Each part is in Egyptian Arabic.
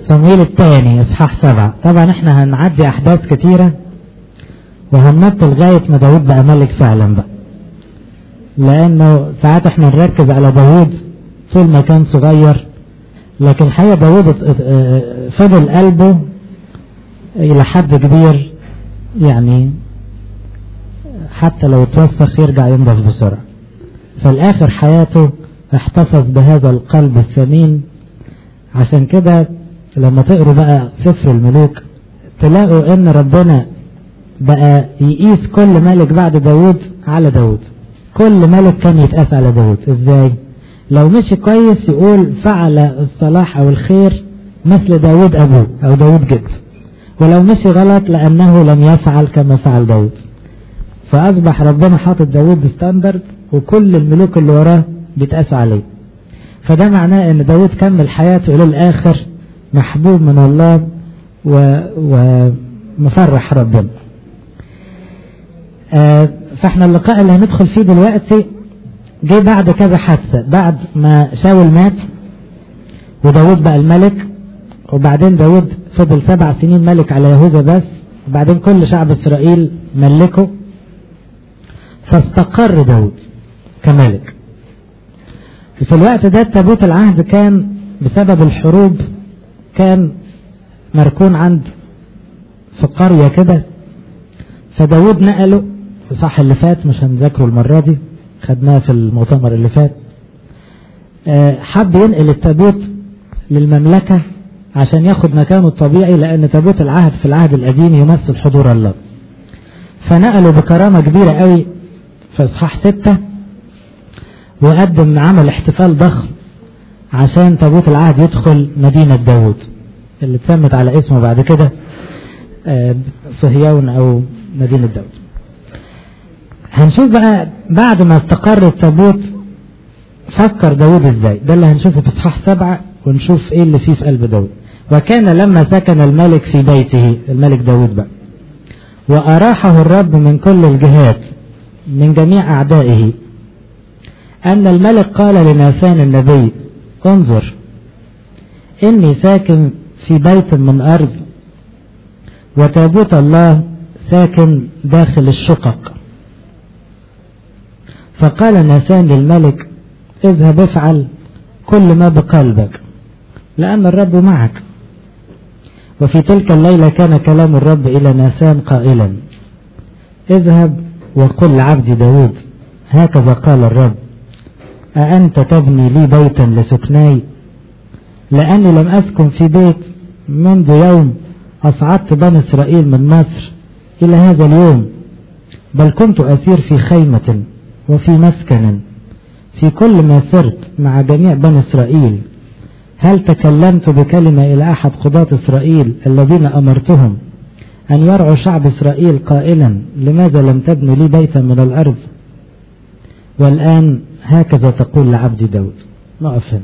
صمويل الثاني اصحاح سبعة طبعا احنا هنعدي احداث كتيرة وهننط لغاية ما داود بقى ملك فعلا بقى لانه ساعات احنا نركز على داود طول ما كان صغير لكن الحقيقة داود فضل قلبه الى حد كبير يعني حتى لو اتوسخ يرجع ينضف بسرعة فالاخر حياته احتفظ بهذا القلب الثمين عشان كده لما تقروا بقى سفر الملوك تلاقوا ان ربنا بقى يقيس كل ملك بعد داود على داود كل ملك كان يتقاس على داود ازاي لو مشي كويس يقول فعل الصلاح او الخير مثل داود ابوه او داود جد ولو مشي غلط لانه لم يفعل كما فعل داود فاصبح ربنا حاطط داود ستاندرد وكل الملوك اللي وراه بيتقاسوا عليه فده معناه ان داود كمل حياته الى الاخر محبوب من الله ومفرح ربنا آه فاحنا اللقاء اللي هندخل فيه دلوقتي جه بعد كذا حادثة بعد ما شاول مات وداود بقى الملك وبعدين داود فضل سبع سنين ملك على يهوذا بس وبعدين كل شعب اسرائيل ملكه فاستقر داود كملك في الوقت ده تابوت العهد كان بسبب الحروب كان مركون عند في قرية كده فداود نقله صح اللي فات مش هنذاكره المرة دي خدناه في المؤتمر اللي فات حب ينقل التابوت للمملكة عشان ياخد مكانه الطبيعي لأن تابوت العهد في العهد القديم يمثل حضور الله فنقله بكرامة كبيرة قوي في إصحاح ستة وقدم عمل احتفال ضخم عشان تابوت العهد يدخل مدينة داود اللي اتسمت على اسمه بعد كده صهيون او مدينة داود هنشوف بقى بعد ما استقر التابوت فكر داود ازاي ده اللي هنشوفه في اصحاح سبعة ونشوف ايه اللي فيه في قلب داود وكان لما سكن الملك في بيته الملك داود بقى وأراحه الرب من كل الجهات من جميع أعدائه أن الملك قال لناسان النبي انظر إني ساكن في بيت من أرض وتابوت الله ساكن داخل الشقق فقال ناسان للملك اذهب افعل كل ما بقلبك لأن الرب معك وفي تلك الليلة كان كلام الرب إلى ناسان قائلا اذهب وقل لعبدي داود هكذا قال الرب أأنت تبني لي بيتا لسكناي لأني لم أسكن في بيت منذ يوم أصعدت بني إسرائيل من مصر إلى هذا اليوم بل كنت أسير في خيمة وفي مسكن في كل ما سرت مع جميع بني إسرائيل هل تكلمت بكلمة إلى أحد قضاة إسرائيل الذين أمرتهم أن يرعوا شعب إسرائيل قائلا لماذا لم تبنوا لي بيتا من الأرض والآن هكذا تقول لعبد داود نقف هنا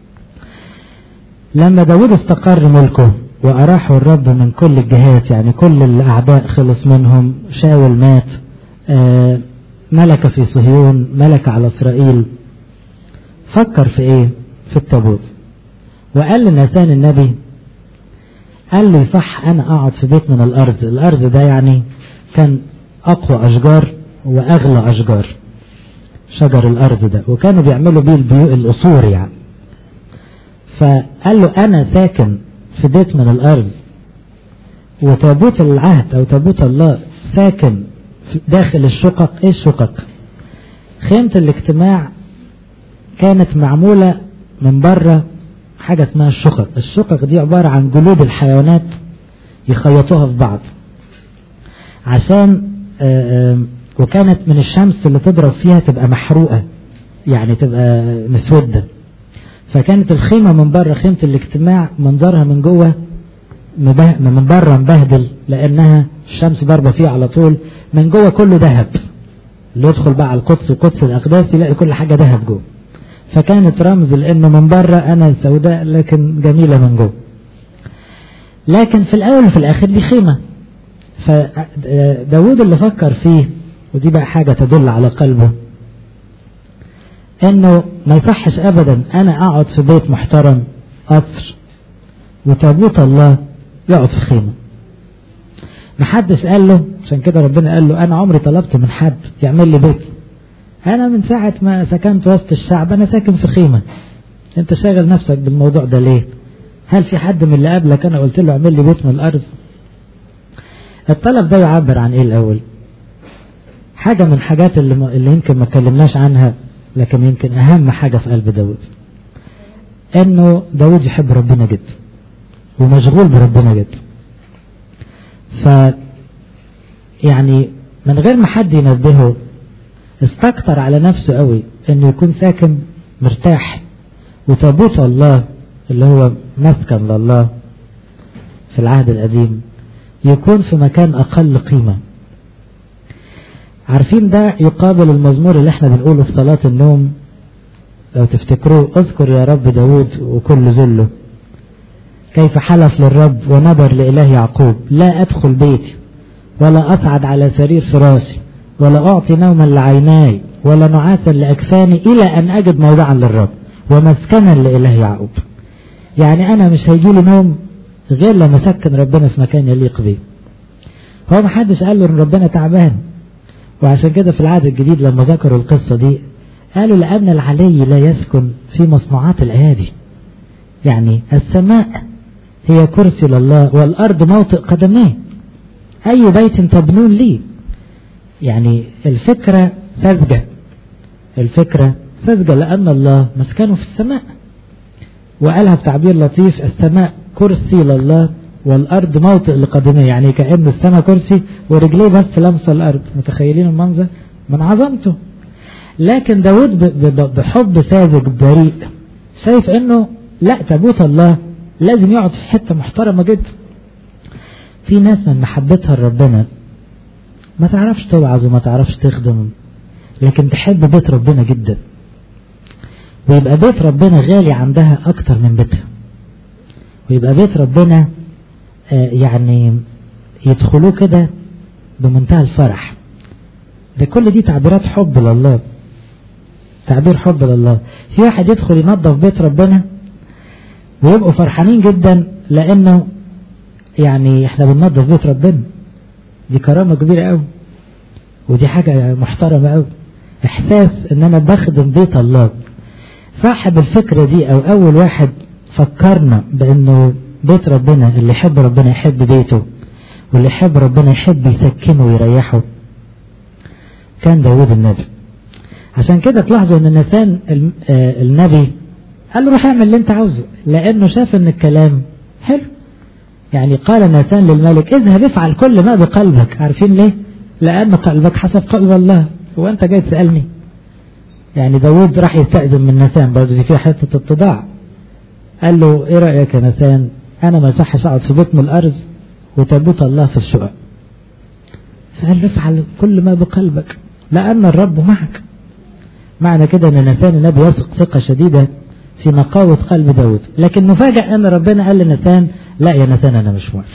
لما داود استقر ملكه وأراحه الرب من كل الجهات يعني كل الأعداء خلص منهم شاول مات آه ملك في صهيون ملك على إسرائيل فكر في إيه في التابوت وقال لناسان النبي قال لي صح أنا أقعد في بيت من الأرض الأرض ده يعني كان أقوى أشجار وأغلى أشجار شجر الأرض ده وكانوا بيعملوا بيه البيوت القصور يعني فقال له أنا ساكن في بيت من الأرض وتابوت العهد أو تابوت الله ساكن داخل الشقق إيه الشقق خيمة الاجتماع كانت معمولة من بره حاجة اسمها الشقق الشقق دي عبارة عن جلود الحيوانات يخيطوها في بعض عشان آآ آآ وكانت من الشمس اللي تضرب فيها تبقى محروقة يعني تبقى مسودة فكانت الخيمة من بره خيمة الاجتماع منظرها من جوه من بره مبهدل لانها الشمس ضاربة فيها على طول من جوه كله ذهب اللي يدخل بقى على القدس وقدس الاقداس يلاقي كل حاجة ذهب جوه فكانت رمز لانه من بره انا سوداء لكن جميلة من جوه لكن في الاول وفي الاخر دي خيمة فداود اللي فكر فيه ودي بقى حاجة تدل على قلبه انه ما يصحش ابدا انا اقعد في بيت محترم قصر وتابوت الله يقعد في خيمة محدش قال له عشان كده ربنا قال له انا عمري طلبت من حد يعمل لي بيت انا من ساعة ما سكنت وسط الشعب انا ساكن في خيمة انت شاغل نفسك بالموضوع ده ليه هل في حد من اللي قبلك انا قلت له اعمل لي بيت من الارض الطلب ده يعبر عن ايه الاول حاجة من الحاجات اللي, م... اللي يمكن ما اتكلمناش عنها لكن يمكن اهم حاجة في قلب داود انه داود يحب ربنا جدا ومشغول بربنا جدا ف يعني من غير ما حد ينبهه استكتر على نفسه قوي انه يكون ساكن مرتاح وتابوت الله اللي هو مسكن لله في العهد القديم يكون في مكان اقل قيمة عارفين ده يقابل المزمور اللي احنا بنقوله في صلاة النوم لو تفتكروه اذكر يا رب داود وكل ذله كيف حلف للرب ونظر لإله يعقوب لا أدخل بيتي ولا أصعد على سرير فراشي ولا أعطي نوما لعيناي ولا نعاسا لأكفاني إلى أن أجد موضعا للرب ومسكنا لإله يعقوب يعني أنا مش هيجي لي نوم غير لما سكن ربنا في مكان يليق بيه هو ما حدش قال له ان ربنا تعبان وعشان كده في العهد الجديد لما ذكروا القصة دي قالوا لأن العلي لا يسكن في مصنوعات الأيادي يعني السماء هي كرسي لله والأرض موطئ قدميه أي بيت تبنون لي يعني الفكرة ساذجة الفكرة ساذجة لأن الله مسكنه في السماء وقالها بتعبير لطيف السماء كرسي لله والأرض موطئ لقدميه يعني كأن السماء كرسي ورجليه بس لمسة الأرض متخيلين المنظر من عظمته لكن داود بحب ساذج بريء شايف انه لا تابوت الله لازم يقعد في حتة محترمة جدا في ناس من محبتها لربنا ما تعرفش توعظ وما تعرفش تخدم لكن تحب بيت ربنا جدا ويبقى بيت ربنا غالي عندها اكتر من بيتها ويبقى بيت ربنا آه يعني يدخلوه كده بمنتهى الفرح ده كل دي تعبيرات حب لله تعبير حب لله في واحد يدخل ينظف بيت ربنا ويبقوا فرحانين جدا لانه يعني احنا بننظف بيت ربنا دي كرامة كبيرة قوي ودي حاجة محترمة قوي احساس ان انا بخدم بيت الله صاحب الفكرة دي او اول واحد فكرنا بانه بيت ربنا اللي يحب ربنا يحب بيته واللي يحب ربنا يحب يسكنه ويريحه كان داود النبي عشان كده تلاحظوا ان نسان النبي قال له روح اعمل اللي انت عاوزه لانه شاف ان الكلام حلو يعني قال نسان للملك اذهب افعل كل ما بقلبك عارفين ليه لان قلبك حسب قلب الله هو انت جاي تسألني يعني داود راح يستأذن من نسان برضه دي فيها حتة اتضاع قال له ايه رأيك يا نسان انا ما يصحش اقعد في بطن الارض وتابوت الله في الشقق فقال له افعل كل ما بقلبك لان الرب معك معنى كده ان نسان النبي يثق ثقة شديدة في نقاوة قلب داود لكن نفاجأ ان ربنا قال لنسان لا يا نسان انا مش موافق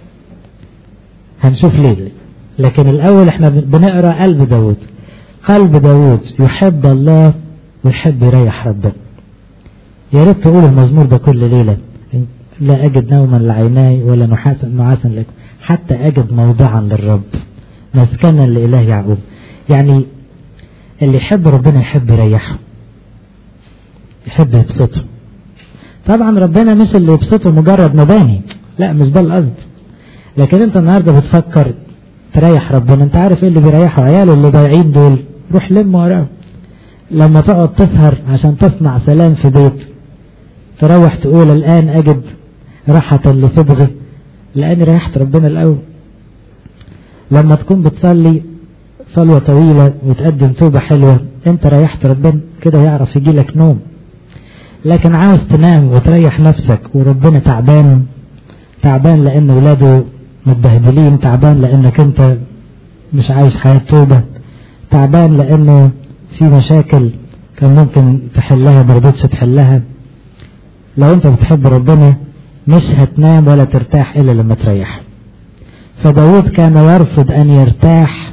هنشوف ليه لكن الاول احنا بنقرا قلب داود قلب داود يحب الله ويحب يريح ربنا يا ريت تقول المزمور ده كل ليلة لا أجد نوما لعيناي ولا نحاسا نعاسا لك حتى أجد موضعا للرب مسكنا لإله يعقوب يعني اللي يحب ربنا يحب يريحه يحب يبسطه طبعا ربنا مش اللي يبسطه مجرد مباني لا مش ده القصد لكن انت النهارده بتفكر تريح ربنا انت عارف ايه اللي بيريحه عياله اللي ضايعين دول روح لم وراهم لما تقعد تسهر عشان تصنع سلام في بيت تروح تقول الآن أجد راحة لصبغي لأني ريحت ربنا الأول لما تكون بتصلي صلوة طويلة وتقدم توبة حلوة انت ريحت ربنا كده يعرف يجي لك نوم لكن عاوز تنام وتريح نفسك وربنا تعبان تعبان لأن ولاده متبهدلين تعبان لأنك انت مش عايش حياة توبة تعبان لأنه في مشاكل كان ممكن تحلها برضتش تحلها لو انت بتحب ربنا مش هتنام ولا ترتاح الا لما تريح فداود كان يرفض ان يرتاح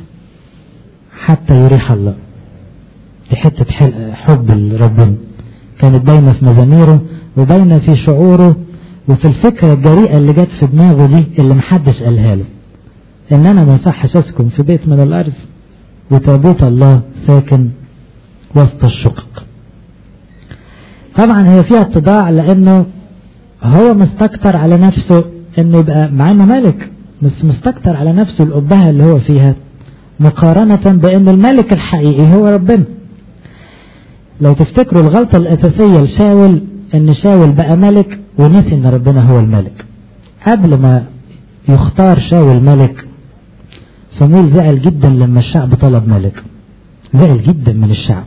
حتى يريح الله دي حتة حب لربنا كانت باينة في مزاميره وباينة في شعوره وفي الفكرة الجريئة اللي جت في دماغه دي اللي محدش قالها له ان انا ما يصحش اسكن في بيت من الارض وتابوت الله ساكن وسط الشقق طبعا هي فيها اتضاع لانه هو مستكتر على نفسه انه يبقى مع انه ملك بس مستكتر على نفسه الأبهة اللي هو فيها مقارنة بأن الملك الحقيقي هو ربنا لو تفتكروا الغلطة الأساسية لشاول أن شاول بقى ملك ونسي أن ربنا هو الملك قبل ما يختار شاول ملك صمويل زعل جدا لما الشعب طلب ملك زعل جدا من الشعب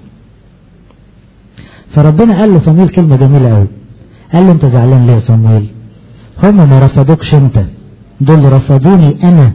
فربنا قال لصمويل كلمة جميلة قوي قال له انت زعلان ليه يا صمويل هم ما رفضوكش انت دول رفضوني انا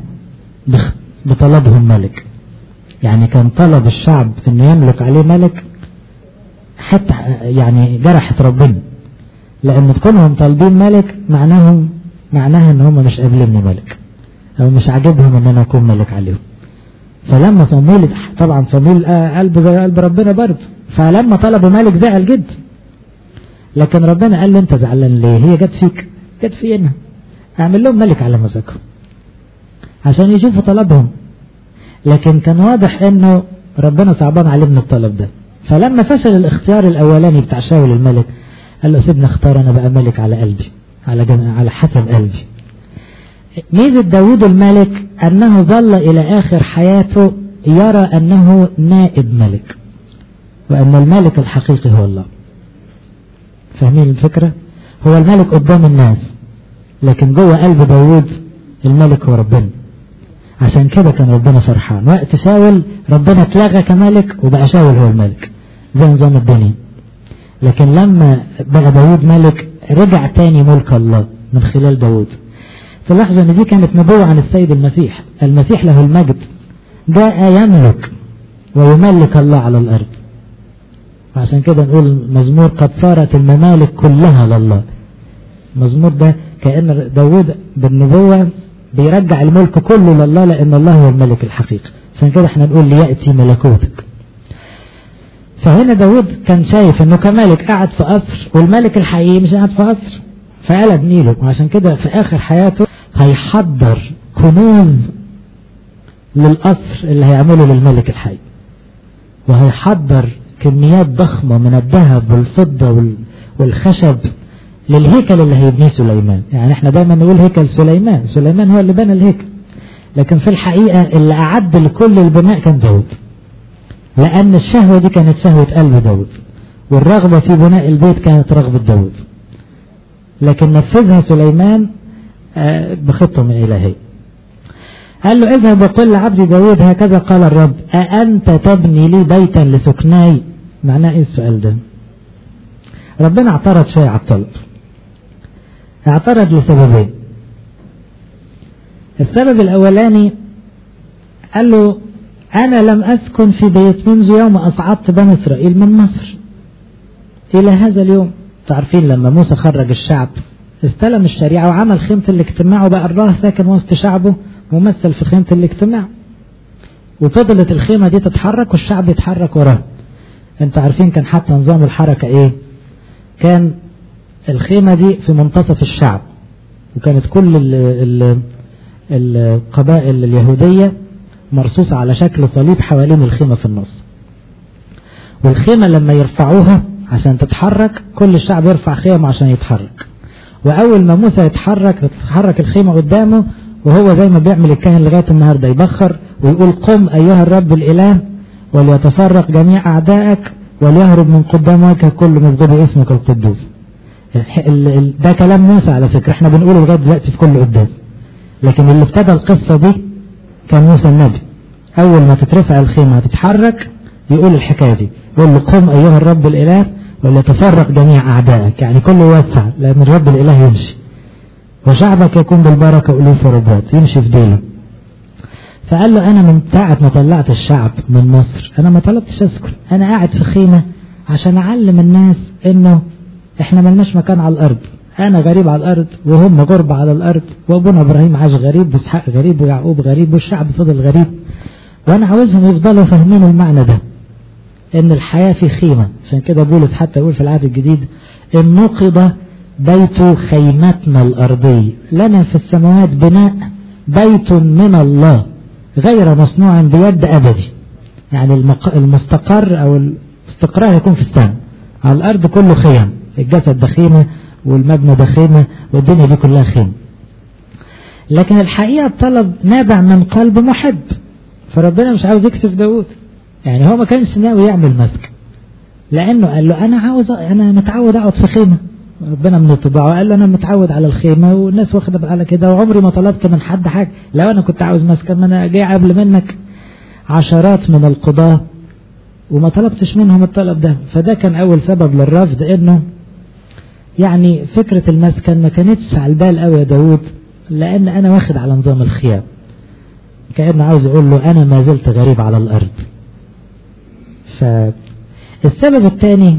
بطلبهم ملك يعني كان طلب الشعب انه يملك عليه ملك حتى يعني جرحت ربنا لان تكونهم طالبين ملك معناهم معناها ان هم مش قابليني ملك او مش عاجبهم ان انا اكون ملك عليهم فلما صمويل طبعا صمويل قلب زي قلب ربنا برضه فلما طلبوا ملك زعل جدا لكن ربنا قال له انت زعلان ليه هي جت فيك جت فينا اعمل لهم ملك على مزاجهم عشان يشوفوا طلبهم لكن كان واضح انه ربنا صعبان عليه من الطلب ده فلما فشل الاختيار الاولاني بتاع شاول الملك قال له سيبني اختار انا بقى ملك على قلبي على جن... على حسب قلبي ميزة داوود الملك انه ظل الى اخر حياته يرى انه نائب ملك وان الملك الحقيقي هو الله فاهمين الفكرة هو الملك قدام الناس لكن جوه قلب داوود الملك هو ربنا عشان كده كان ربنا فرحان وقت شاول ربنا اتلغى كملك وبقى شاول هو الملك زي نظام الدنيا لكن لما بقى داوود ملك رجع تاني ملك الله من خلال داوود تلاحظوا ان دي كانت نبوة عن السيد المسيح المسيح له المجد جاء يملك ويملك الله على الارض وعشان كده نقول مزمور قد صارت الممالك كلها لله المزمور ده كأن داود بالنبوة بيرجع الملك كله لله لأن الله هو الملك الحقيقي عشان كده احنا نقول ليأتي ملكوتك فهنا داود كان شايف انه كملك قاعد في قصر والملك الحقيقي مش قاعد في قصر فقلب نيله وعشان كده في اخر حياته هيحضر كنوز للقصر اللي هيعمله للملك الحي وهيحضر كميات ضخمة من الذهب والفضة والخشب للهيكل اللي هيبنيه سليمان يعني احنا دايما نقول هيكل سليمان سليمان هو اللي بنى الهيكل لكن في الحقيقة اللي أعد لكل البناء كان داود لأن الشهوة دي كانت شهوة قلب داود والرغبة في بناء البيت كانت رغبة داود لكن نفذها سليمان بخطة من إلهي قال له اذهب وقل لعبدي داود هكذا قال الرب أأنت تبني لي بيتا لسكناي معناه ايه السؤال ده ربنا اعترض شيء على الطلب اعترض لسببين السبب الاولاني قال له انا لم اسكن في بيت منذ يوم اصعدت بني اسرائيل من مصر الى هذا اليوم تعرفين لما موسى خرج الشعب استلم الشريعة وعمل خيمة الاجتماع وبقى الله ساكن وسط شعبه ممثل في خيمة الاجتماع وفضلت الخيمة دي تتحرك والشعب يتحرك وراه انت عارفين كان حتى نظام الحركة ايه كان الخيمة دي في منتصف الشعب وكانت كل ال ال القبائل اليهودية مرصوصة على شكل صليب حوالين الخيمة في النص والخيمة لما يرفعوها عشان تتحرك كل الشعب يرفع خيمة عشان يتحرك وأول ما موسى يتحرك تتحرك الخيمة قدامه وهو زي ما بيعمل الكاهن لغاية النهاردة يبخر ويقول قم أيها الرب الإله وليتفرق جميع أعدائك وليهرب من قدام وجهك كل مبغض اسمك القدوس ده كلام موسى على فكرة احنا بنقوله لغاية دلوقتي في كل قداس لكن اللي ابتدى القصة دي كان موسى النبي أول ما تترفع الخيمة هتتحرك يقول الحكاية دي يقول له قم أيها الرب الإله وليتفرق جميع أعدائك يعني كله يوسع لأن الرب الإله يمشي وشعبك يكون بالبركة ألوف ورباط يمشي في ديله فقال له أنا من ساعة ما طلعت الشعب من مصر أنا ما طلبتش أسكن أنا قاعد في خيمة عشان أعلم الناس إنه إحنا ملناش مكان على الأرض أنا غريب على الأرض وهم غربة على الأرض وأبونا إبراهيم عاش غريب وإسحاق غريب ويعقوب غريب والشعب فضل غريب وأنا عاوزهم يفضلوا فاهمين المعنى ده إن الحياة في خيمة عشان كده بولس حتى يقول في العهد الجديد إن نقض بيت خيمتنا الأرضي لنا في السماوات بناء بيت من الله غير مصنوع بيد أبدي يعني المستقر أو الاستقرار يكون في السماء على الأرض كله خيم الجسد ده خيمة والمبنى ده خيمة والدنيا دي كلها خيمة لكن الحقيقة الطلب نابع من قلب محب فربنا مش عاوز يكسف داود يعني هو ما كانش ناوي يعمل مسك لأنه قال له أنا عاوز أنا متعود أقعد في خيمة ربنا من طباعه قال له أنا متعود على الخيمة والناس واخدة على كده وعمري ما طلبت من حد حاجة لو أنا كنت عاوز مسكن ما أنا جاي قبل منك عشرات من القضاة وما طلبتش منهم الطلب ده فده كان أول سبب للرفض إنه يعني فكرة المسكن ما كانتش على البال قوي يا داود لأن أنا واخد على نظام الخيام كأنه عاوز يقول له أنا ما زلت غريب على الأرض فالسبب الثاني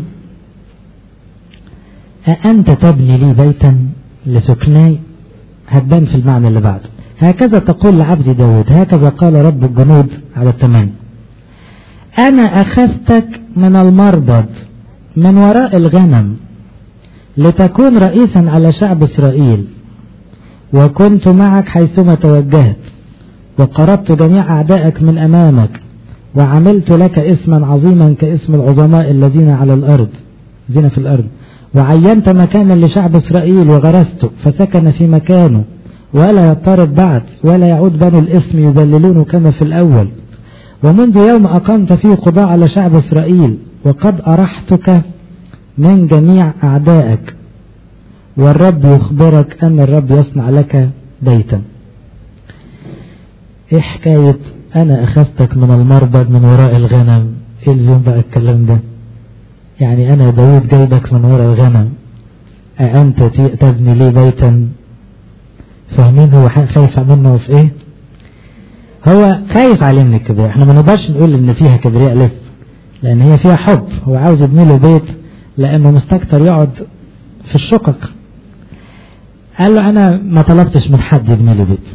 أأنت تبني لي بيتا لسكناي هتبان في المعنى اللي بعده هكذا تقول لعبد داود هكذا قال رب الجنود على التمام أنا أخذتك من المربض من وراء الغنم لتكون رئيسا على شعب إسرائيل وكنت معك حيثما توجهت وقربت جميع أعدائك من أمامك وعملت لك اسما عظيما كاسم العظماء الذين على الأرض الذين في الأرض وعينت مكانا لشعب إسرائيل وغرسته فسكن في مكانه ولا يضطرب بعد ولا يعود بنو الاسم يذللونه كما في الأول ومنذ يوم أقمت فيه قضاء على شعب إسرائيل وقد أرحتك من جميع أعدائك والرب يخبرك أن الرب يصنع لك بيتا إيه حكاية أنا أخذتك من المربد من وراء الغنم إيه اليوم بقى الكلام ده يعني أنا داود جايبك من وراء الغنم أأنت تبني لي بيتا فاهمين هو خايف منه في إيه هو خايف عليه من الكبرياء احنا ما نقدرش نقول ان فيها كبرياء لسه لان هي فيها حب هو عاوز يبني له بيت لانه مستكتر يقعد في الشقق قال له انا ما طلبتش من حد يبني لي بيت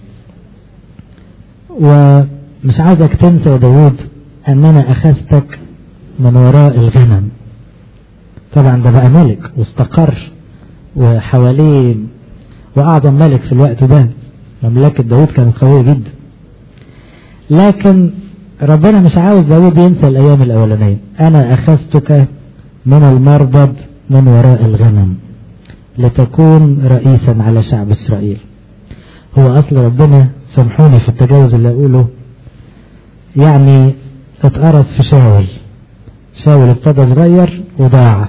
ومش عاوزك تنسى يا داود ان انا اخذتك من وراء الغنم طبعا ده بقى ملك واستقر وحواليه واعظم ملك في الوقت ده مملكة داود كانت قوية جدا لكن ربنا مش عاوز داود ينسى الايام الاولانية انا اخذتك من المربض من وراء الغنم لتكون رئيسا على شعب اسرائيل هو اصل ربنا سامحوني في التجاوز اللي اقوله يعني اتقرص في شاول شاول ابتدى صغير وضاع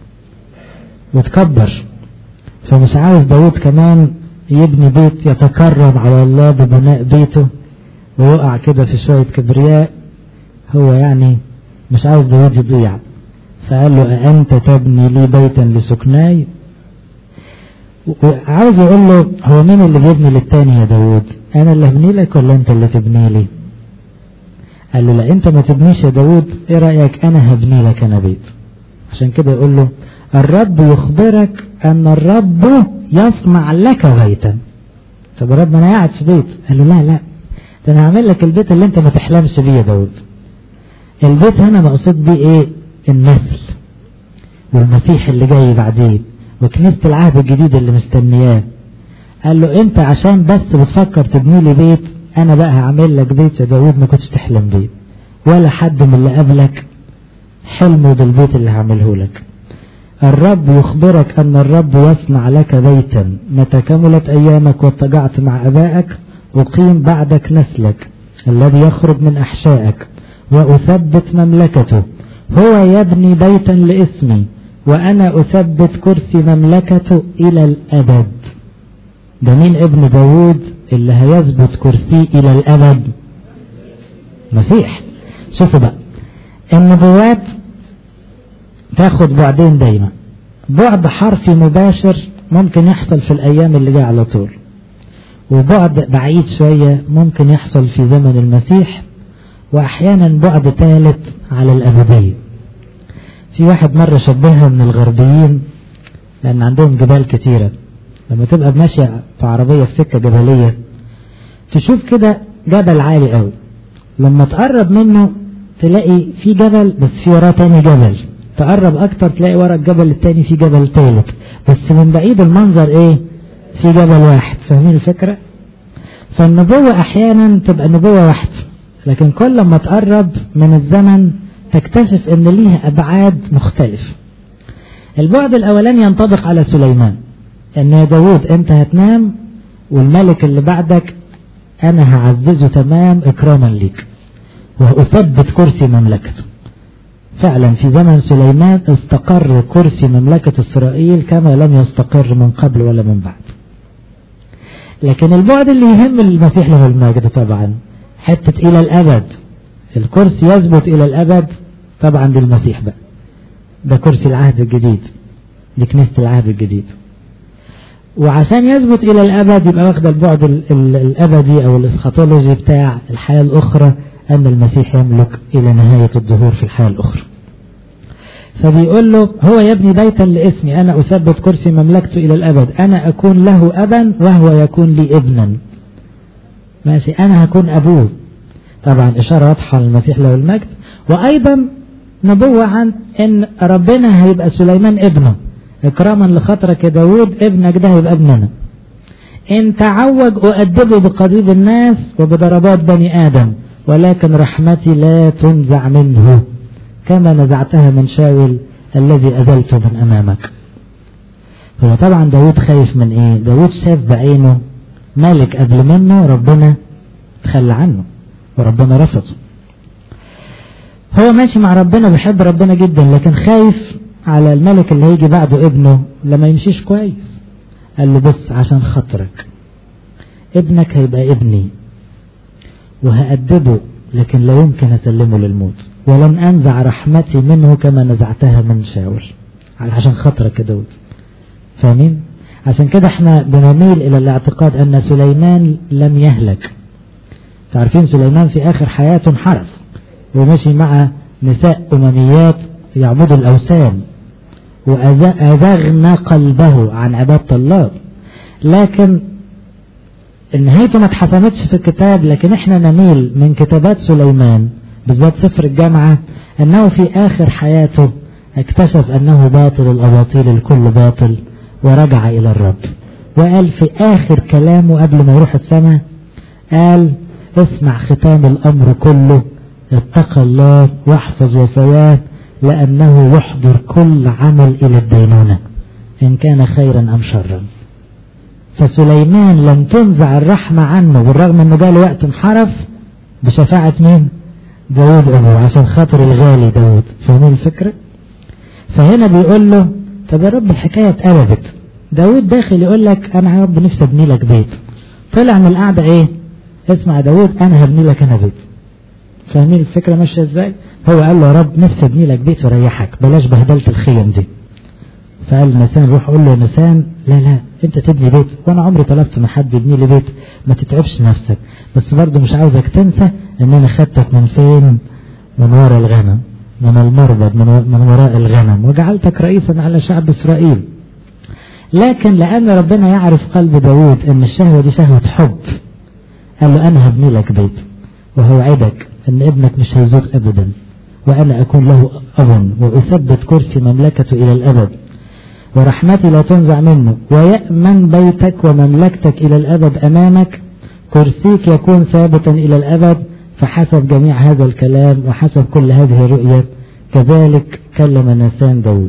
وتكبر فمش عاوز داود كمان يبني بيت يتكرم على الله ببناء بيته ويقع كده في شوية كبرياء هو يعني مش عاوز داود يضيع فقال له أأنت تبني لي بيتا لسكناي وعاوز يقول له هو مين اللي بيبني للتاني يا داود انا اللي هبني لك ولا انت اللي تبني لي قال له لا انت ما تبنيش يا داود ايه رأيك انا هبني لك انا بيت عشان كده يقول له الرب يخبرك ان الرب يصنع لك بيتا طب الرب انا قاعد في بيت قال له لا لا ده انا هعمل لك البيت اللي انت ما تحلمش بيه يا داود البيت هنا مقصود بيه ايه النسل والمسيح اللي جاي بعدين وكنيسة العهد الجديد اللي مستنياه قال له انت عشان بس بتفكر تبني لي بيت انا بقى هعمل لك بيت يا داود ما كنتش تحلم بيه ولا حد من اللي قبلك حلمه بالبيت اللي هعمله لك الرب يخبرك ان الرب يصنع لك بيتا متى كملت ايامك واتجعت مع ابائك اقيم بعدك نسلك الذي يخرج من احشائك واثبت مملكته هو يبني بيتا لاسمي وأنا أثبت كرسي مملكته إلى الأبد ده مين ابن داود اللي هيثبت كرسيه إلى الأبد مسيح شوفوا بقى النبوات تاخد بعدين دايما بعد حرفي مباشر ممكن يحصل في الأيام اللي جاية على طول وبعد بعيد شوية ممكن يحصل في زمن المسيح وأحيانا بعد ثالث على الأبدية في واحد مرة شبهها من الغربيين لأن عندهم جبال كتيرة لما تبقى ماشية في عربية في سكة جبلية تشوف كده جبل عالي قوي لما تقرب منه تلاقي في جبل بس في وراه تاني جبل تقرب أكتر تلاقي ورا الجبل التاني في جبل تالت بس من بعيد المنظر ايه في جبل واحد فاهمين الفكرة فالنبوة احيانا تبقى نبوة واحدة لكن كل ما تقرب من الزمن تكتشف ان ليها ابعاد مختلفة البعد الاولاني ينطبق على سليمان ان يا داود انت هتنام والملك اللي بعدك انا هعززه تمام اكراما ليك وأثبت كرسي مملكته فعلا في زمن سليمان استقر كرسي مملكة إسرائيل كما لم يستقر من قبل ولا من بعد لكن البعد اللي يهم المسيح له المجد طبعا حتة إلى الأبد الكرسي يثبت إلى الأبد طبعا للمسيح بقى ده كرسي العهد الجديد دي كنيسة العهد الجديد وعشان يثبت إلى الأبد يبقى واخد البعد الأبدي أو الإسخاتولوجي بتاع الحياة الأخرى أن المسيح يملك إلى نهاية الظهور في الحياة الأخرى فبيقول له هو يبني بيتا لاسمي أنا أثبت كرسي مملكته إلى الأبد أنا أكون له أبا وهو يكون لي ابنا ماشي أنا هكون أبوه طبعا إشارة واضحة للمسيح له المجد وأيضا نبوة عن أن ربنا هيبقى سليمان ابنه إكراما لخاطرك يا داود ابنك ده هيبقى ابننا إن تعوج أؤدبه بقضيب الناس وبضربات بني آدم ولكن رحمتي لا تنزع منه كما نزعتها من شاول الذي أزلته من أمامك هو طبعا داود خايف من ايه داود شاف بعينه ملك قبل منه ربنا تخلى عنه وربنا رفضه هو ماشي مع ربنا بيحب ربنا جدا لكن خايف على الملك اللي هيجي بعده ابنه لما يمشيش كويس قال له بص عشان خاطرك ابنك هيبقى ابني وهأدبه لكن لا يمكن أسلمه للموت ولن أنزع رحمتي منه كما نزعتها من شاول عشان خاطرك يا داود فاهمين عشان كده احنا بنميل الى الاعتقاد ان سليمان لم يهلك تعرفين سليمان في اخر حياته انحرف ومشي مع نساء امميات يعبدوا الاوثان واذغنا قلبه عن عبادة الله لكن نهايته ما اتحسمتش في الكتاب لكن احنا نميل من كتابات سليمان بالذات سفر الجامعة انه في اخر حياته اكتشف انه باطل الاباطيل الكل باطل ورجع الى الرب وقال في اخر كلامه قبل ما يروح السماء قال اسمع ختام الامر كله اتق الله واحفظ وصاياه لانه يحضر كل عمل الى الدينونة ان كان خيرا ام شرا فسليمان لم تنزع الرحمة عنه بالرغم انه جاله وقت انحرف بشفاعة مين داود ابوه عشان خاطر الغالي داود فاهمين الفكرة فهنا بيقول له طب يا رب الحكاية اتقلبت داود داخل يقول لك انا يا رب نفسي ابني لك بيت طلع من القعدة ايه اسمع داود انا هبني لك انا بيت فاهمين الفكرة ماشية ازاي هو قال له يا رب نفسي ابني لك بيت وريحك بلاش بهدلة الخيم دي فقال نسان روح قول له يا نسان لا لا انت تبني بيت وانا عمري طلبت من حد يبني لي بيت ما تتعبش نفسك بس برضه مش عاوزك تنسى ان انا خدتك من فين من ورا الغنم من المربض من, من وراء الغنم وجعلتك رئيسا على شعب اسرائيل لكن لان ربنا يعرف قلب داود ان الشهوة دي شهوة حب قال له انا هبني لك بيت وهوعدك ان ابنك مش هيزوغ ابدا وانا اكون له اب واثبت كرسي مملكته الى الابد ورحمتي لا تنزع منه ويأمن بيتك ومملكتك إلى الأبد أمامك كرسيك يكون ثابتا إلى الأبد فحسب جميع هذا الكلام وحسب كل هذه الرؤية كذلك كلم نسان داود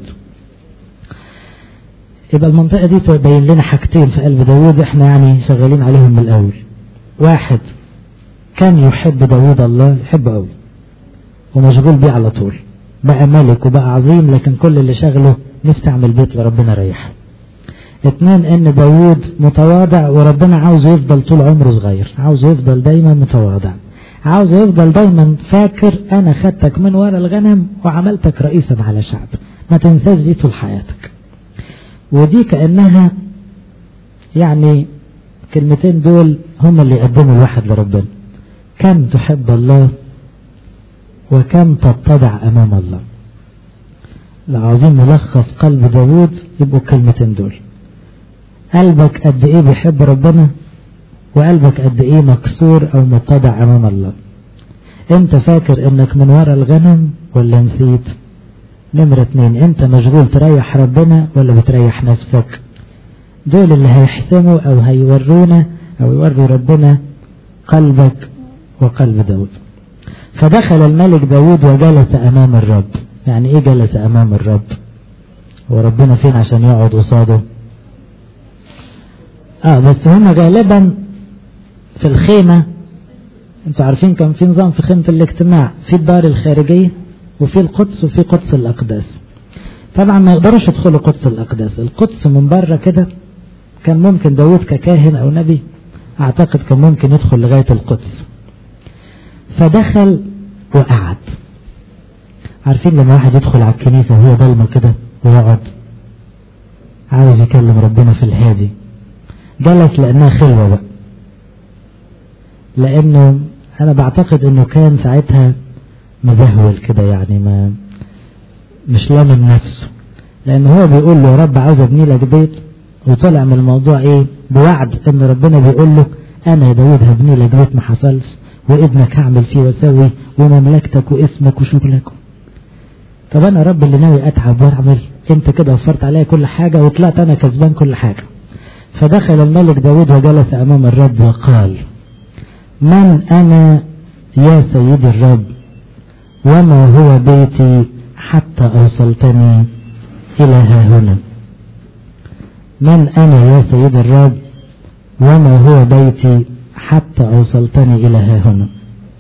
يبقى المنطقة دي تبين لنا حاجتين في قلب داود احنا يعني شغالين عليهم من الأول واحد كان يحب داود الله يحبه قوي ومشغول بيه على طول بقى ملك وبقى عظيم لكن كل اللي شغله نفسي اعمل بيت لربنا ريح اتنين ان داود متواضع وربنا عاوز يفضل طول عمره صغير عاوز يفضل دايما متواضع عاوز يفضل دايما فاكر انا خدتك من ورا الغنم وعملتك رئيسا على شعب ما تنساش دي طول حياتك ودي كأنها يعني كلمتين دول هم اللي يقدموا الواحد لربنا كم تحب الله وكم تتضع امام الله لو عاوزين نلخص قلب داود يبقوا الكلمتين دول قلبك قد ايه بيحب ربنا وقلبك قد ايه مكسور او متضع امام الله انت فاكر انك من ورا الغنم ولا نسيت نمرة اتنين انت مشغول تريح ربنا ولا بتريح نفسك دول اللي هيحسموا او هيورونا او يوروا ربنا قلبك وقلب داود فدخل الملك داود وجلس امام الرب يعني ايه جلس امام الرب هو ربنا فين عشان يقعد قصاده اه بس هما غالبا في الخيمة انتوا عارفين كان في نظام في خيمة الاجتماع في الدار الخارجية وفي القدس وفي قدس الأقداس طبعا ما يقدروش يدخلوا قدس الأقداس القدس من بره كده كان ممكن داود ككاهن أو نبي أعتقد كان ممكن يدخل لغاية القدس فدخل وقعد عارفين لما واحد يدخل على الكنيسة وهي ضلمة كده ويقعد عاوز يكلم ربنا في الهادي جلس لأنها خلوة بقى لأنه أنا بعتقد أنه كان ساعتها مذهول كده يعني ما مش لامن نفسه لأن هو بيقول له يا رب عاوز أبني لك بيت وطلع من الموضوع إيه بوعد أن ربنا بيقول له أنا يا داود هبني لك بيت ما حصلش وابنك هعمل فيه واسوي ومملكتك واسمك وشغلك طب أنا رب اللي ناوي أتعب وأعمل أنت كده وفرت عليا كل حاجة وطلعت أنا كسبان كل حاجة فدخل الملك داود وجلس أمام الرب وقال من أنا يا سيد الرب وما هو بيتي حتى أوصلتني إلى ها هنا من أنا يا سيد الرب وما هو بيتي حتى أوصلتني إلى ها هنا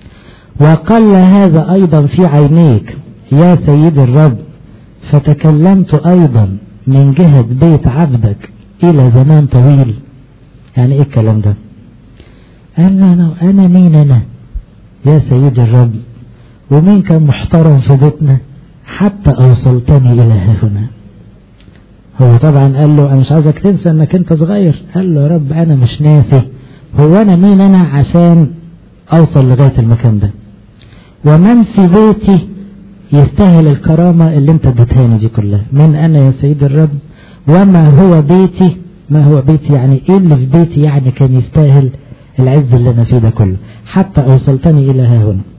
وقل هذا أيضا في عينيك يا سيد الرب فتكلمت أيضا من جهة بيت عبدك إلى زمان طويل يعني إيه الكلام ده قال أنا, أنا مين أنا يا سيد الرب ومين كان محترم في بيتنا حتى أوصلتني إلى هنا هو طبعا قال له أنا مش عاوزك تنسى أنك أنت صغير قال له يا رب أنا مش ناسي هو أنا مين أنا عشان أوصل لغاية المكان ده ومن في بيتي يستاهل الكرامة اللي انت اديتهاني دي كلها من أنا يا سيد الرب وما هو بيتي ما هو بيتي يعني ايه اللي في بيتي يعني كان يستاهل العز اللي انا فيه ده كله حتى اوصلتني الى ها هنا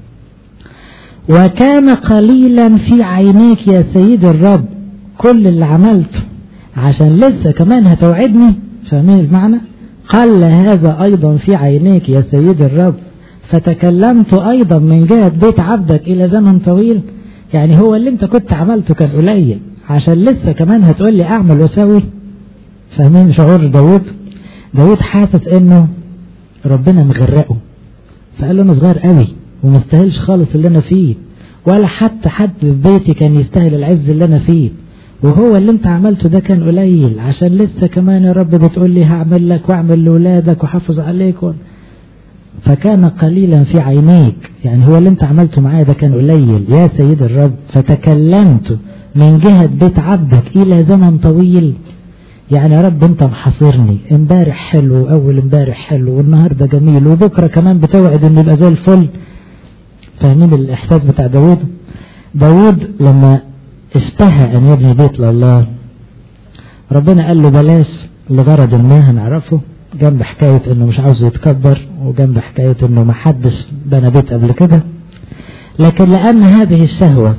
وكان قليلا في عينيك يا سيد الرب كل اللي عملته عشان لسه كمان هتوعدني فاهمين المعنى قل هذا ايضا في عينيك يا سيد الرب فتكلمت ايضا من جهة بيت عبدك الى زمن طويل يعني هو اللي انت كنت عملته كان قليل عشان لسه كمان هتقول لي اعمل واسوي فاهمين شعور داود داود حاسس انه ربنا مغرقه فقال له انا صغير قوي ومستاهلش خالص اللي انا فيه ولا حتى حد في بيتي كان يستاهل العز اللي انا فيه وهو اللي انت عملته ده كان قليل عشان لسه كمان يا رب بتقول لي هعمل لك واعمل لاولادك وحافظ عليك و... فكان قليلا في عينيك يعني هو اللي انت عملته معايا ده كان قليل يا سيد الرب فتكلمت من جهة بيت عبدك إلى زمن طويل يعني يا رب انت محاصرني امبارح حلو اول امبارح حلو والنهارده جميل وبكره كمان بتوعد انه يبقى زي الفل فاهمين الاحساس بتاع داوود داوود لما اشتهى ان يبني بيت لله ربنا قال له بلاش لغرض ما هنعرفه جنب حكاية انه مش عاوز يتكبر وجنب حكاية انه ما حدش بنى بيت قبل كده لكن لان هذه الشهوة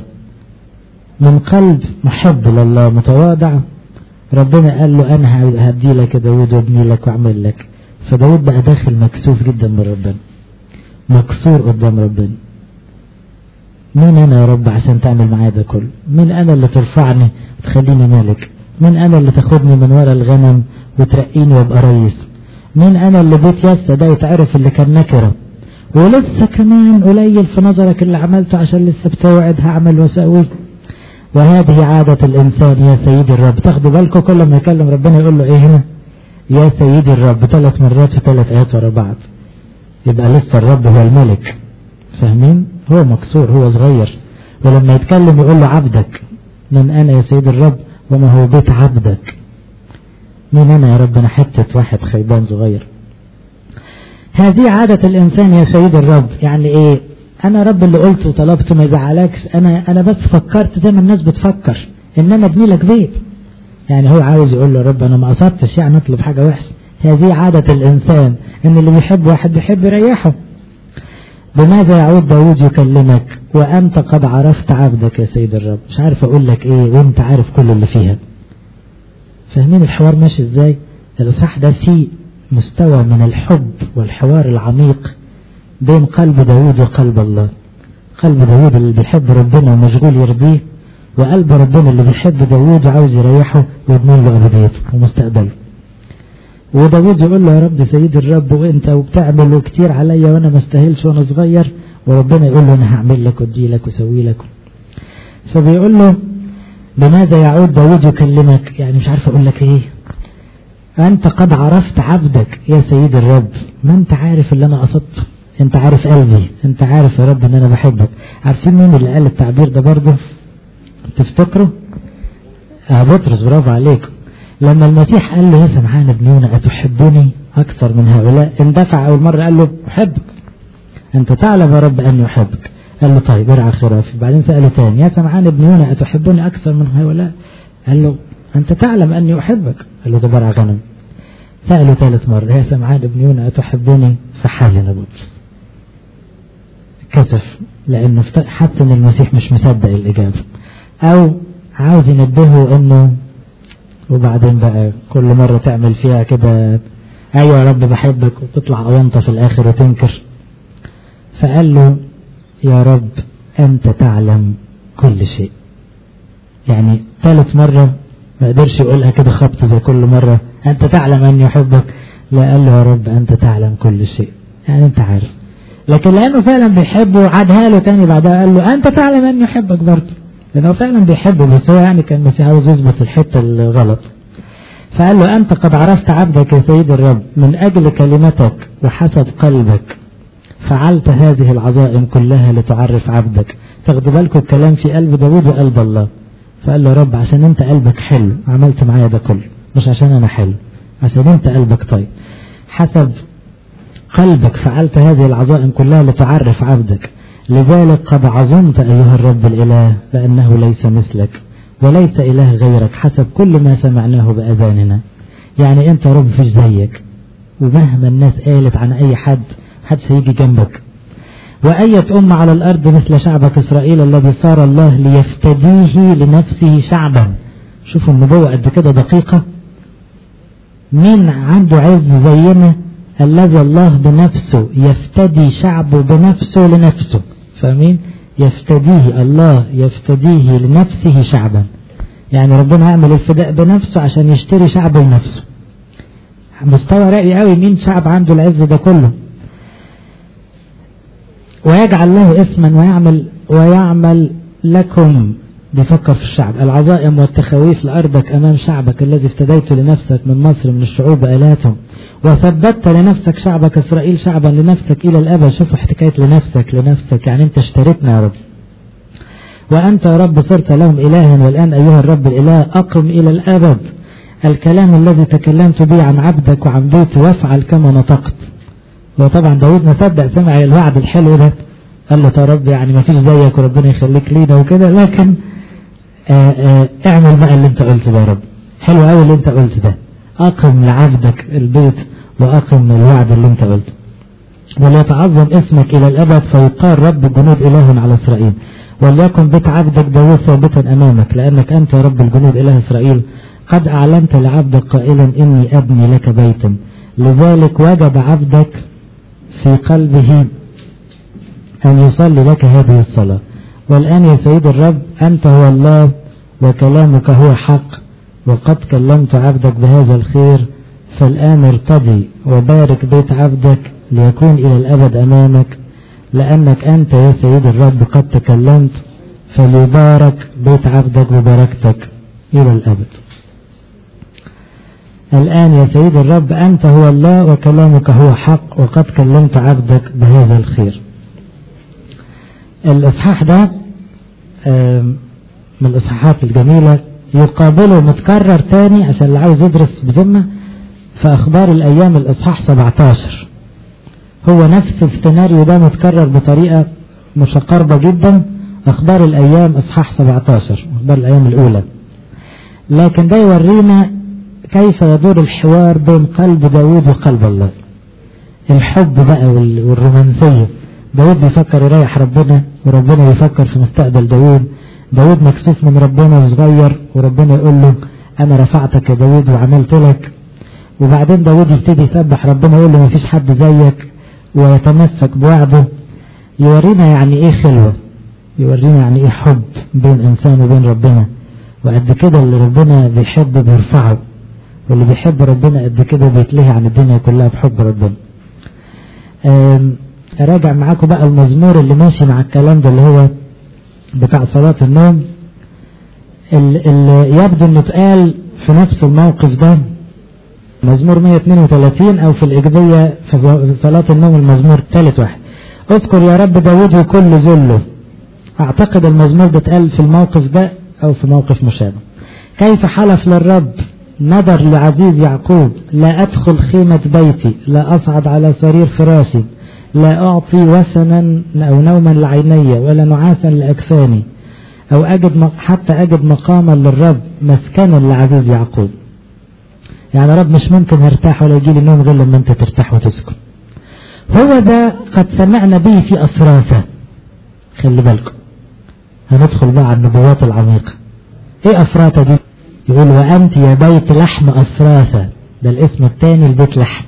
من قلب محب لله متواضع ربنا قال له انا هدي لك يا داود وابني لك واعمل لك فداود بقى داخل مكسوف جدا من ربنا مكسور قدام ربنا مين انا يا رب عشان تعمل معايا ده كله مين انا اللي ترفعني تخليني ملك مين انا اللي تاخدني من ورا الغنم وترقيني وابقى رئيس مين انا اللي بيت يسا ده يتعرف اللي كان نكره ولسه كمان قليل في نظرك اللي عملته عشان لسه بتوعد هعمل واسوي وهذه عادة الإنسان يا سيدي الرب تاخدوا بالكم كل ما يكلم ربنا يقول له إيه هنا يا سيدي الرب ثلاث مرات في ثلاث آيات ورا بعض يبقى لسه الرب هو الملك فاهمين هو مكسور هو صغير ولما يتكلم يقول له عبدك من أنا يا سيد الرب وما هو بيت عبدك مين أنا يا رب أنا حتة واحد خيبان صغير هذه عادة الإنسان يا سيد الرب يعني إيه انا رب اللي قلته وطلبته ما يزعلكش انا انا بس فكرت زي ما الناس بتفكر ان انا ابني لك بيت يعني هو عاوز يقول له رب انا ما قصدتش يعني اطلب حاجه وحشه هذه عاده الانسان ان اللي بيحب واحد بيحب يريحه بماذا يعود داود يكلمك وأنت قد عرفت عبدك يا سيد الرب مش عارف أقول لك إيه وأنت عارف كل اللي فيها فاهمين الحوار ماشي إزاي الإصحاح ده فيه مستوى من الحب والحوار العميق بين قلب داود وقلب الله قلب داود اللي بيحب ربنا ومشغول يرضيه وقلب ربنا اللي بيحب داود وعاوز يريحه ويضمن له أبديته ومستقبله وداود يقول له يا رب سيد الرب وانت وبتعمل وكتير عليا وانا ما استاهلش وانا صغير وربنا يقول له انا هعمل لك وادي لك واسوي لك فبيقول له بماذا يعود داود يكلمك يعني مش عارف اقول لك ايه انت قد عرفت عبدك يا سيد الرب ما انت عارف اللي انا قصدته انت عارف قلبي انت عارف يا رب ان انا بحبك عارفين مين اللي قال التعبير ده برضه تفتكروا اه بطرس برافو عليكم لما المسيح قال له يا سمعان ابن يونا أتحبني أكثر من هؤلاء اندفع أول مرة قال له أحبك أنت تعلم يا رب أني أحبك قال له طيب ارعى خرافي بعدين سأله تاني يا سمعان ابن يونا أتحبني أكثر من هؤلاء قال له أنت تعلم أني أحبك قال له ده برع غنم سأله ثالث مرة يا سمعان ابن يونا أتحبني فحزن بطرس كسف لأنه حتى أن المسيح مش مصدق الإجابة أو عاوز ينبهه أنه وبعدين بقى كل مرة تعمل فيها كده أيوة يا رب بحبك وتطلع أونطة في الآخر وتنكر فقال له يا رب أنت تعلم كل شيء يعني ثالث مرة ما قدرش يقولها كده خبط زي كل مرة أنت تعلم أني أحبك لا قال له يا رب أنت تعلم كل شيء يعني أنت عارف لكن لأنه فعلا بيحبه عادها له تاني بعدها قال له أنت تعلم أني أحبك برضه لأنه فعلا بيحبه بس هو يعني كان المسيح عاوز يثبت الحتة الغلط فقال له أنت قد عرفت عبدك يا سيد الرب من أجل كلمتك وحسب قلبك فعلت هذه العظائم كلها لتعرف عبدك تاخدوا بالكم الكلام في قلب داود وقلب الله فقال له رب عشان انت قلبك حلو عملت معايا ده كله مش عشان انا حلو عشان انت قلبك طيب حسب قلبك فعلت هذه العظائم كلها لتعرف عبدك لذلك قد عظمت أيها الرب الإله لأنه ليس مثلك وليس إله غيرك حسب كل ما سمعناه بأذاننا يعني أنت رب فيش زيك ومهما الناس قالت عن أي حد حد سيجي جنبك وأية أمة على الأرض مثل شعبك إسرائيل الذي صار الله ليفتديه لنفسه شعبا شوفوا النبوة قد كده دقيقة مين عنده عز زينا الذي الله بنفسه يفتدي شعبه بنفسه لنفسه فاهمين يفتديه الله يفتديه لنفسه شعبا يعني ربنا يعمل الفداء بنفسه عشان يشتري شعبه لنفسه مستوى رأي قوي مين شعب عنده العز ده كله ويجعل له اسما ويعمل ويعمل لكم بيفكر في الشعب العظائم والتخويف لأرضك أمام شعبك الذي افتديت لنفسك من مصر من الشعوب آلاتهم وثبتت لنفسك شعبك إسرائيل شعبا لنفسك إلى الأبد شوفوا حكاية لنفسك لنفسك يعني أنت اشتريتنا يا رب وأنت يا رب صرت لهم إلها والآن أيها الرب الإله أقم إلى الأبد الكلام الذي تكلمت به عن عبدك وعن بيتي وافعل كما نطقت وطبعا داود ما صدق سمع الوعد الحلو ده قال له يا رب يعني ما فيش زيك وربنا يخليك لينا وكده لكن آآ آآ اعمل بقى اللي انت قلته ده يا رب حلو قوي اللي انت قلته ده أقم لعبدك البيت وأقم الوعد اللي انت قلته وليتعظم اسمك إلى الأبد فيقال رب الجنود إله على إسرائيل وليكن بيت عبدك داوود ثابتا أمامك لأنك أنت يا رب الجنود إله إسرائيل قد أعلنت لعبدك قائلا إني أبني لك بيتا لذلك وجب عبدك في قلبه أن يصلي لك هذه الصلاة والآن يا سيد الرب أنت هو الله وكلامك هو حق وقد كلمت عبدك بهذا الخير فالآن ارتضي وبارك بيت عبدك ليكون إلى الأبد أمامك لأنك أنت يا سيد الرب قد تكلمت فليبارك بيت عبدك وبركتك إلى الأبد الآن يا سيد الرب أنت هو الله وكلامك هو حق وقد كلمت عبدك بهذا الخير الإصحاح ده من الإصحاحات الجميلة يقابله متكرر تاني عشان اللي عاوز يدرس بذمة في أخبار الأيام الإصحاح 17 هو نفس السيناريو ده متكرر بطريقة متقاربة جدا أخبار الأيام إصحاح 17 أخبار الأيام الأولى لكن ده يورينا كيف يدور الحوار بين قلب داود وقلب الله الحب بقى والرومانسية داود بيفكر يريح ربنا وربنا يفكر في مستقبل داود داود مكسوف من ربنا وصغير وربنا يقول له انا رفعتك يا داود وعملت لك وبعدين داود يبتدي يسبح ربنا يقول له مفيش حد زيك ويتمسك بوعده يورينا يعني ايه خلوة يورينا يعني ايه حب بين انسان وبين ربنا وقد كده اللي ربنا بيحب بيرفعه واللي بيحب ربنا قد كده بيتلهي عن الدنيا كلها بحب ربنا اراجع معاكم بقى المزمور اللي ماشي مع الكلام ده اللي هو بتاع صلاة النوم اللي يبدو انه اتقال في نفس الموقف ده مزمور 132 او في الاجبية في صلاة النوم المزمور ثالث واحد اذكر يا رب داود وكل ذله اعتقد المزمور ده اتقال في الموقف ده او في موقف مشابه كيف حلف للرب نظر لعزيز يعقوب لا ادخل خيمة بيتي لا اصعد على سرير فراشي لا اعطي وسنا او نوما لعيني ولا نعاسا لاكفاني او اجد حتى اجد مقاما للرب مسكنا لعزيز يعقوب يعني رب مش ممكن ارتاح ولا يجي لي نوم غير لما انت ترتاح وتسكن هو ده قد سمعنا به في أسرافة خلي بالكم هندخل بقى على النبوات العميقة ايه أفراتة دي يقول وأنت يا بيت لحم أفراسة ده الاسم الثاني لبيت لحم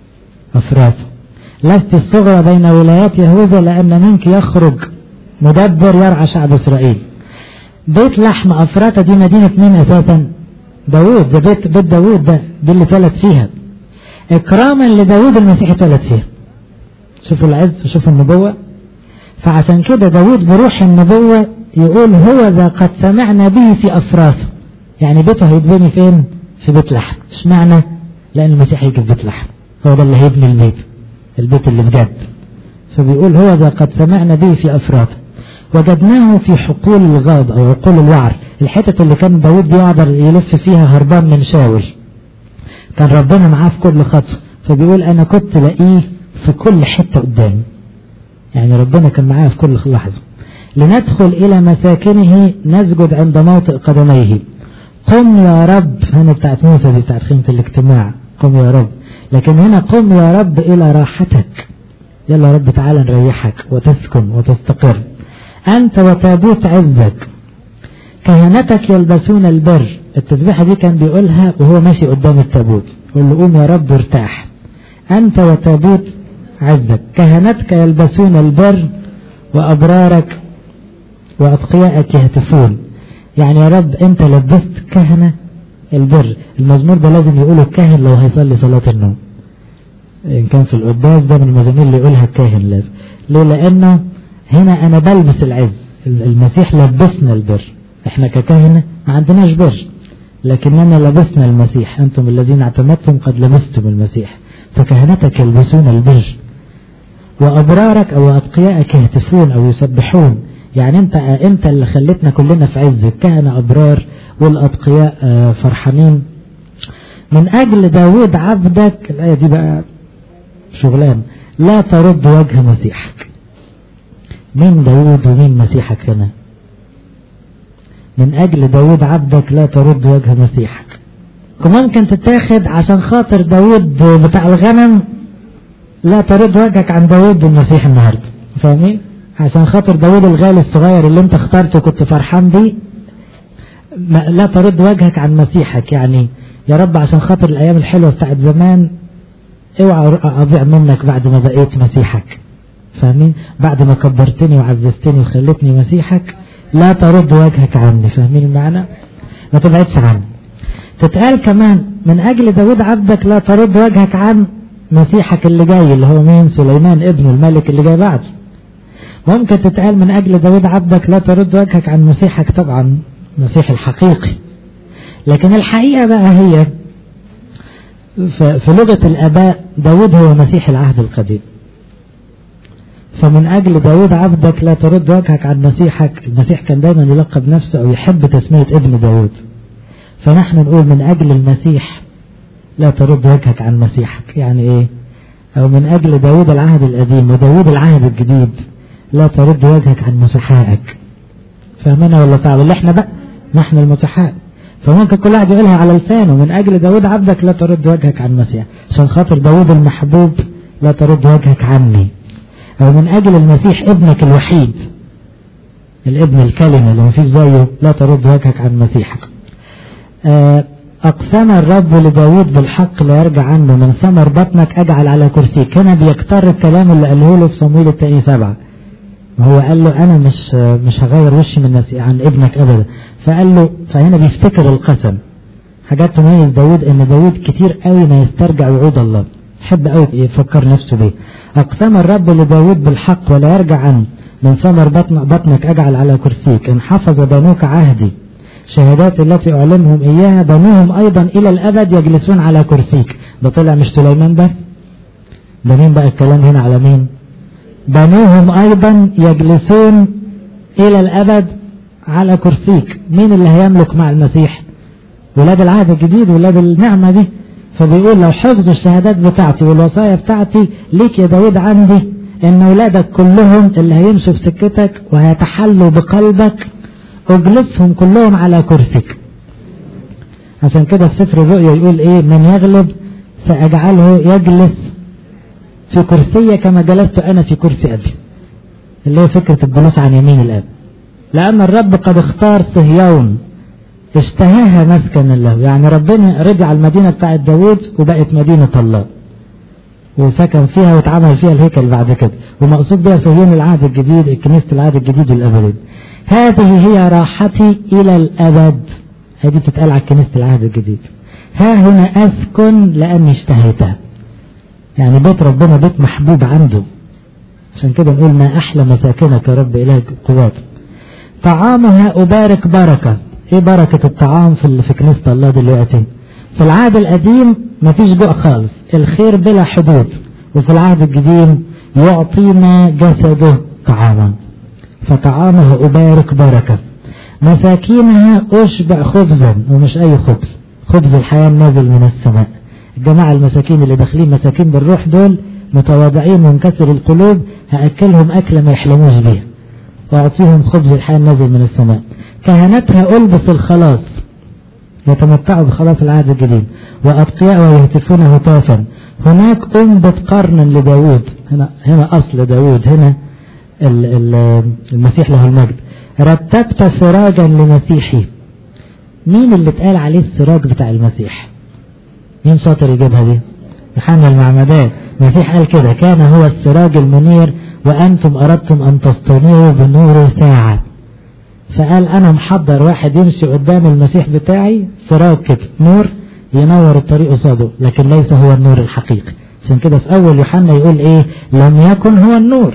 أفراسة لست الصغرى بين ولايات يهوذا لأن منك يخرج مدبر يرعى شعب إسرائيل بيت لحم أفراتة دي مدينة مين أساسا داوود ده بيت بيت داوود ده دي اللي اتولد فيها إكراما لداوود المسيح اتولد فيها شوفوا العز شوفوا النبوة فعشان كده داود بروح النبوة يقول هو ذا قد سمعنا به في أفراس يعني بيته هيتبني فين في بيت لحم اشمعنى لأن المسيح هيجي في بيت لحم هو ده اللي هيبني البيت البيت اللي بجد فبيقول هو ذا قد سمعنا به في أفراس وجدناه في حقول الغاب أو عقول الوعر الحتة اللي كان داود بيقدر يلف فيها هربان من شاول كان ربنا معاه في كل خطوة فبيقول أنا كنت لاقيه في كل حتة قدامي يعني ربنا كان معايا في كل لحظة لندخل إلى مساكنه نسجد عند موطئ قدميه قم يا رب هنا بتاعت موسى دي بتاعت خيمة الاجتماع قم يا رب لكن هنا قم يا رب إلى راحتك يلا رب تعالى نريحك وتسكن وتستقر أنت وتابوت عزك كهنتك يلبسون البر التسبيحة دي كان بيقولها وهو ماشي قدام التابوت يقول له قوم يا رب ارتاح أنت وتابوت عزك كهنتك يلبسون البر وأبرارك وأتقياءك يهتفون يعني يا رب أنت لبست كهنة البر المزمور ده لازم يقوله الكاهن لو هيصلي صلاة النوم إن كان في القداس ده من المزامير اللي يقولها الكاهن لازم ليه لأنه هنا أنا بلبس العز المسيح لبسنا البر احنا ككهنة ما عندناش بر لكننا لبسنا المسيح أنتم الذين اعتمدتم قد لبستم المسيح فكهنتك يلبسون البر وأبرارك أو أتقياءك يهتفون أو يسبحون يعني أنت أنت اللي خلتنا كلنا في عز الكهنة أبرار والأتقياء فرحانين من أجل داود عبدك الآية دي بقى شغلان لا ترد وجه مسيحك مين داود ومين مسيحك هنا من أجل داود عبدك لا ترد وجه مسيحك ممكن تتاخد عشان خاطر داود بتاع الغنم لا ترد وجهك عن داود المسيح النهاردة فاهمين عشان خاطر داود الغالي الصغير اللي انت اخترته كنت فرحان بيه لا ترد وجهك عن مسيحك يعني يا رب عشان خاطر الايام الحلوة بتاعت زمان اوعى اضيع منك بعد ما بقيت مسيحك فاهمين بعد ما كبرتني وعززتني وخلتني مسيحك لا ترد وجهك عني فاهمين المعنى ما تبعدش عني تتقال كمان من أجل داود عبدك لا ترد وجهك عن مسيحك اللي جاي اللي هو مين سليمان ابن الملك اللي جاي بعد ممكن تتقال من أجل داود عبدك لا ترد وجهك عن مسيحك طبعا مسيح الحقيقي لكن الحقيقة بقى هي في لغة الآباء داود هو مسيح العهد القديم فمن أجل داود عبدك لا ترد وجهك عن مسيحك المسيح كان دايما يلقب نفسه أو يحب تسمية ابن داود فنحن نقول من أجل المسيح لا ترد وجهك عن مسيحك يعني إيه أو من أجل داود العهد القديم وداود العهد الجديد لا ترد وجهك عن مسيحائك فاهمنا ولا صعب اللي احنا بقى نحن المسيحاء فممكن كل واحد يقولها على لسانه من أجل داود عبدك لا ترد وجهك عن مسيح عشان خاطر داود المحبوب لا ترد وجهك عني أو من أجل المسيح ابنك الوحيد الابن الكلمة اللي مفيش زيه لا ترد وجهك عن مسيحك أقسم الرب لداود بالحق لا يرجع عنه من ثمر بطنك أجعل على كرسيك هنا بيكتر الكلام اللي قاله له في صمويل التاني سبعة هو قال له أنا مش مش هغير وشي من نفسي عن ابنك أبدا فقال له فهنا بيفتكر القسم حاجات تميز داود ان داود كتير قوي ما يسترجع وعود الله يحب قوي يفكر نفسه بيه اقسم الرب لداود بالحق ولا يرجع عنه من ثمر بطن بطنك اجعل على كرسيك ان حفظ بنوك عهدي شهادات التي اعلمهم اياها بنوهم ايضا الى الابد يجلسون على كرسيك ده طلع مش سليمان بس ده مين بقى الكلام هنا على مين بنوهم ايضا يجلسون الى الابد على كرسيك مين اللي هيملك مع المسيح ولاد العهد الجديد ولاد النعمة دي فبيقول لو حفظوا الشهادات بتاعتي والوصايا بتاعتي ليك يا داود عندي ان ولادك كلهم اللي هيمشوا في سكتك وهيتحلوا بقلبك اجلسهم كلهم على كرسيك عشان كده في سفر الرؤيا يقول ايه من يغلب ساجعله يجلس في كرسي كما جلست انا في كرسي ابي اللي هو فكرة الجلوس عن يمين الاب لان الرب قد اختار صهيون اشتهاها مسكنا له يعني ربنا رجع المدينة بتاعت داود وبقت مدينة الله وسكن فيها واتعمل فيها الهيكل بعد كده ومقصود بها صهيون العهد الجديد كنيسة العهد الجديد والأبدي هذه هي راحتي إلى الأبد هذه بتتقال على كنيسة العهد الجديد ها هنا أسكن لأني اشتهيتها يعني بيت ربنا بيت محبوب عنده عشان كده نقول ما أحلى مساكنك يا رب إله قوات طعامها أبارك بركة ايه بركة الطعام في في كنيسة الله دلوقتي في العهد القديم مفيش جوع خالص الخير بلا حدود وفي العهد الجديد يعطينا جسده طعاما فطعامه أبارك بركة مساكينها أشبع خبزا ومش أي خبز خبز الحياة نازل من السماء الجماعة المساكين اللي داخلين مساكين بالروح دول متواضعين منكسر القلوب هأكلهم أكلة ما يحلموش بيها وأعطيهم خبز الحياة نازل من السماء كهنتها ألبس الخلاص يتمتعوا بخلاص العهد الجديد وأبقياء ويهتفون هتافا هناك أنبت قرنا لداود هنا, هنا أصل داود هنا المسيح له المجد رتبت سراجا لمسيحي مين اللي اتقال عليه السراج بتاع المسيح مين شاطر يجيبها دي يوحنا المعمدان المسيح قال كده كان هو السراج المنير وأنتم أردتم أن تستنيروا بنور ساعة فقال انا محضر واحد يمشي قدام المسيح بتاعي سراج كده نور ينور الطريق قصاده لكن ليس هو النور الحقيقي عشان كده في اول يوحنا يقول ايه لم يكن هو النور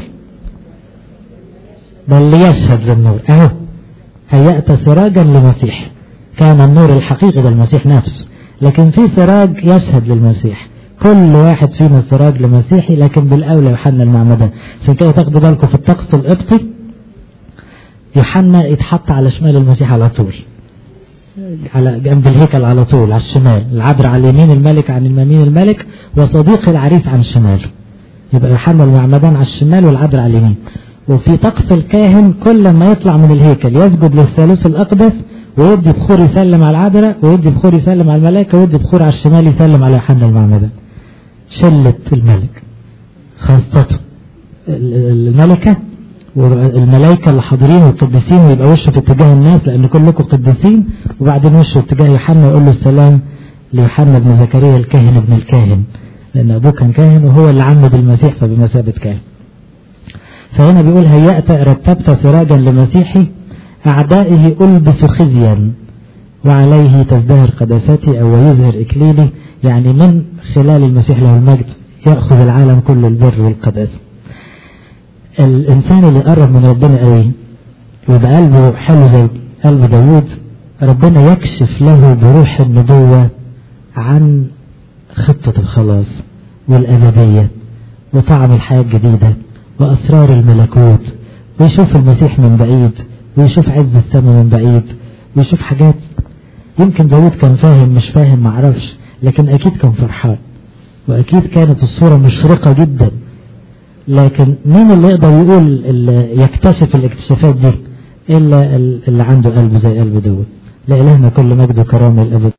بل ليشهد للنور اهو هيأت سراجا لمسيح كان النور الحقيقي ده المسيح نفسه لكن في سراج يشهد للمسيح كل واحد فينا سراج لمسيحي لكن بالاولى يوحنا المعمدان عشان كده تاخدوا بالكم في الطقس القبطي يوحنا يتحط على شمال المسيح على طول على جنب الهيكل على طول على الشمال العبر على يمين الملك عن يمين الملك وصديق العريس عن شماله يبقى يوحنا المعمدان على الشمال والعبر على اليمين وفي طقس الكاهن كل ما يطلع من الهيكل يسجد للثالوث الأقدس ويدي بخور يسلم على العذراء ويدي بخور يسلم على الملائكة ويدي بخور على الشمال يسلم على يوحنا المعمدان شلة الملك خاصته الملكة والملائكة اللي حاضرين والقديسين ويبقى وشه في اتجاه الناس لأن كلكم قديسين وبعدين وشه اتجاه يوحنا يقول له السلام ليوحنا بن زكريا الكاهن ابن الكاهن لأن أبوه كان كاهن وهو اللي عمد المسيح فبمثابة كاهن فهنا بيقول هيأت رتبت سراجا لمسيحي أعدائه ألبس خزيا وعليه تزدهر قداستي أو يظهر إكليلي يعني من خلال المسيح له المجد يأخذ العالم كل البر والقداسة الإنسان اللي قرب من ربنا قوي ويبقى قلبه حلو زي قلب داوود ربنا يكشف له بروح النبوة عن خطة الخلاص والأبدية وطعم الحياة الجديدة وأسرار الملكوت ويشوف المسيح من بعيد ويشوف عز السماء من بعيد ويشوف حاجات يمكن داود كان فاهم مش فاهم معرفش لكن أكيد كان فرحان وأكيد كانت الصورة مشرقة جدا لكن مين اللي يقدر يقول اللي يكتشف الاكتشافات دي إلا اللي عنده قلب زي قلب داود لإلهنا كل مجد وكرامة الأبد